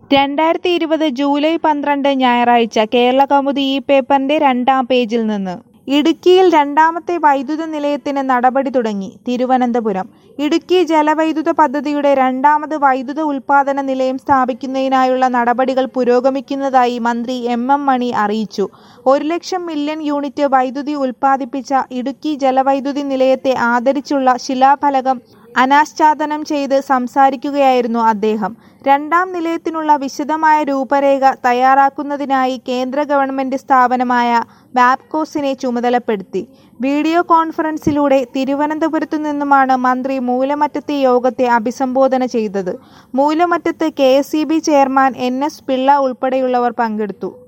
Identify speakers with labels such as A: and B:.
A: രണ്ടായിരത്തി ഇരുപത് ജൂലൈ പന്ത്രണ്ട് ഞായറാഴ്ച കേരള കൗമുദി ഈ പേപ്പറിന്റെ രണ്ടാം പേജിൽ നിന്ന് ഇടുക്കിയിൽ രണ്ടാമത്തെ വൈദ്യുത നിലയത്തിന് നടപടി തുടങ്ങി തിരുവനന്തപുരം ഇടുക്കി ജലവൈദ്യുത പദ്ധതിയുടെ രണ്ടാമത് വൈദ്യുത ഉൽപാദന നിലയം സ്ഥാപിക്കുന്നതിനായുള്ള നടപടികൾ പുരോഗമിക്കുന്നതായി മന്ത്രി എം എം മണി അറിയിച്ചു ഒരു ലക്ഷം മില്യൺ യൂണിറ്റ് വൈദ്യുതി ഉൽപ്പാദിപ്പിച്ച ഇടുക്കി ജലവൈദ്യുതി നിലയത്തെ ആദരിച്ചുള്ള ശിലാഫലകം അനാച്ഛാദനം ചെയ്ത് സംസാരിക്കുകയായിരുന്നു അദ്ദേഹം രണ്ടാം നിലയത്തിനുള്ള വിശദമായ രൂപരേഖ തയ്യാറാക്കുന്നതിനായി കേന്ദ്ര ഗവൺമെന്റ് സ്ഥാപനമായ വാപ്കോസിനെ ചുമതലപ്പെടുത്തി വീഡിയോ കോൺഫറൻസിലൂടെ തിരുവനന്തപുരത്തു നിന്നുമാണ് മന്ത്രി മൂലമറ്റത്തെ യോഗത്തെ അഭിസംബോധന ചെയ്തത് മൂലമറ്റത്ത് K chairman N S Pillai ഉൾപ്പെടെയുള്ളവർ പങ്കെടുത്തു